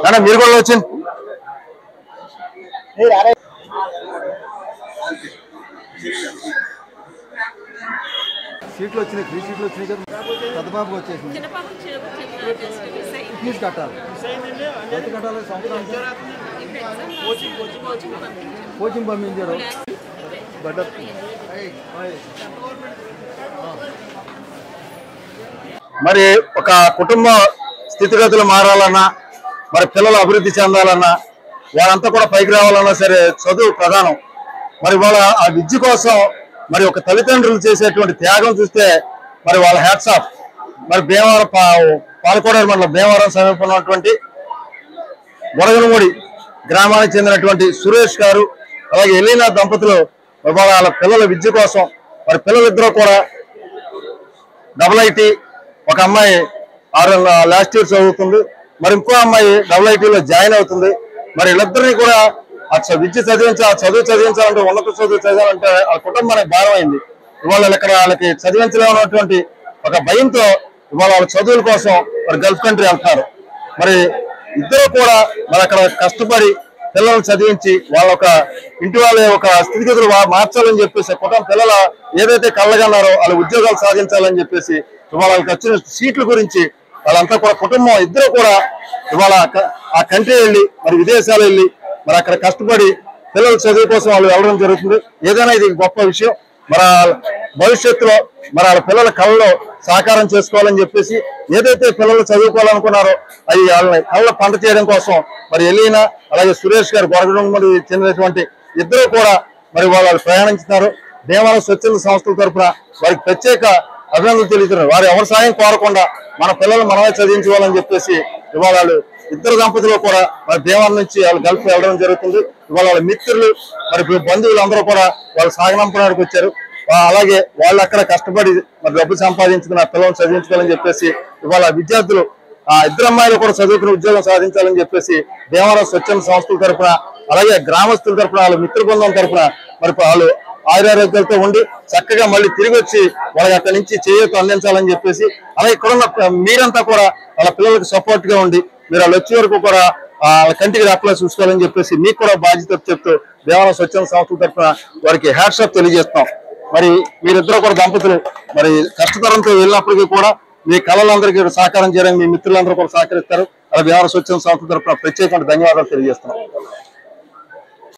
madam మీరు కూడా వచ్చింది సీట్లు వచ్చినాయి ఫ్రీ సీట్లు వచ్చినాయి కదా పెద్ద బాబుకి వచ్చేసింది చిన్నపాప చిన్న జస్ట్ మిస్ అయింది ఫీజు కట్టాలి ఎంత కట్టాలి సంవత్సరానికి ఇప్పుడు ఎగ్జామ్ కోచింగ్ కోచింగ్ పంపించాను కోచింగ్ పంపించారు బట్ మరి ఒక కుటుంబ స్థితిగతులు మారాలన్నా మరి పిల్లలు అభివృద్ధి చెందాలన్నా వాళ్ళంతా కూడా పైకి రావాలన్నా సరే చదువు ప్రధానం మరి వాళ్ళ ఆ విద్య కోసం మరి ఒక తల్లిదండ్రులు చేసేటువంటి త్యాగం చూస్తే మరి వాళ్ళ హ్యాట్స్ ఆఫ్ మరి భీమవరం పా- పాలకోడేరు మండలం భీమవరం సమీపంలో ఉన్నటువంటి బొడగలమూడి గ్రామానికి చెందినటువంటి సురేష్ గారు అలాగే ఎలీనా దంపతులు మరి వాళ్ళ పిల్లల విద్య కోసం మరి పిల్లలిద్దరూ కూడా డబుల్ ఐటీ ఒక అమ్మాయి ఆరు లాస్ట్ ఇయర్ చదువుతుంది మరి ఇంకో అమ్మాయి డబుల్ ఐటీలో జాయిన్ అవుతుంది మరి వీళ్ళిద్దరిని కూడా ఆ చ- విద్య చదివించ ఆ చదువు చదివించాలంటే ఉన్నత చదువు చదవాలంటే ఆ కుటుంబానికి భారం అయింది ఇవాళ వాళ్ళు ఇక్కడ వాళ్ళకి చదివించలేనటువంటి ఒక భయంతో ఇవాళ వాళ్ళ చదువుల కోసం మరి గల్ఫ్ కంట్రీ వెళ్తున్నారు మరి ఇద్దరు కూడా మరి అక్కడ కష్టపడి పిల్లల్ని చదివించి వాళ్ళ ఒక ఇంటి వాళ్ళ ఒక స్థితిగతులు వా- మార్చాలని చెప్పేసి కుటుంబ పిల్లల ఏదైతే కళ్ళగన్నారో వాళ్ళ ఉద్యోగాలు సాధించాలని చెప్పేసి ఇవాళ వాళ్ళకి వచ్చిన సీట్ల గురించి వాళ్ళంతా కూడా కుటుంబం ఇద్దరు కూడా ఇవాళ క- ఆ కంట్రీ వెళ్ళి మరి విదేశాలు వెళ్ళి మరి అక్కడ కష్టపడి పిల్లల చదువు కోసం వాళ్ళు వెళ్ళడం జరుగుతుంది ఏదైనా ఇది గొప్ప విషయం మరి ఆ భవిష్యత్తులో మరి వాళ్ళ పిల్లల కళ్ళలో సాకారం చేసుకోవాలని చెప్పేసి ఏదైతే పిల్లలు చదువుకోవాలనుకున్నారో అవి వాళ్ళని కళ్ళ పంట చేయడం కోసం మరి ఎలీనా అలాగే సురేష్ గారు గొరగడం చెందినటువంటి ఇద్దరు కూడా మరి వాళ్ళు ప్రయాణించుతున్నారు దేవాలయ స్వచ్ఛంద సంస్థల తరపున వారికి ప్రత్యేక అభినందనలు తెలుపుతున్నారు వారు ఎవరి సాయం కోరకుండా మన పిల్లలు మనమే చదివించుకోవాలని చెప్పేసి ఇవాళ వాళ్ళు ఇద్దరు దంపతులు కూడా మరి దేవాలయం నుంచి వాళ్ళు గల్ఫ్ వెళ్ళడం జరుగుతుంది ఇవాళ వాళ్ళ మిత్రులు మరి బంధువులు అందరూ కూడా వాళ్ళు సాగనంపడానికి వచ్చారు ఆ, అలాగే వాళ్ళు అక్కడ కష్టపడి మరి డబ్బు సంపాదించుకుని ఆ పిల్లల్ని చదివించుకోవాలని చెప్పేసి ఇవాళ విద్యార్థులు ఆ ఇద్దరు అమ్మాయిలు కూడా చదువుకుని ఉద్యోగం సాధించాలని చెప్పేసి దేవాలయ స్వచ్ఛంద సంస్థల తరపున అలాగే గ్రామస్తుల తరపున వాళ్ళ మిత్ర బృందం తరపున మరి వాళ్ళు ఆయురారోగ్యాలతో ఉండి చక్కగా మళ్ళీ తిరిగి వచ్చి వాళ్ళకి అక్కడి నుంచి చేయూత అందించాలని చెప్పేసి అలాగే ఇక్కడ ఉన్న మీరంతా కూడా వాళ్ళ పిల్లలకు సపోర్ట్ గా ఉండి మీరు వాళ్ళు వచ్చే వరకు కూడా ఆ, వాళ్ళ కంటికి రెప్పలా చూసుకోవాలని చెప్పేసి మీకు కూడా బాధ్యత చెప్తూ దేవాలయ స్వచ్ఛంద సంస్థల తరపున వారికి హ్యాట్సాప్ తెలియజేస్తాం మరి మీరిద్దరు కూడా దంపతులు మరి కష్టతరంతో వెళ్ళినప్పటికీ కూడా మీ కళలందరికీ సహకారం చేయడానికి మీ మిత్రులందరూ కూడా సహకరిస్తారు అలా దేవాలయ స్వచ్ఛంద సంస్థల తరపున ప్రత్యేకమైన ధన్యవాదాలు తెలియజేస్తున్నాం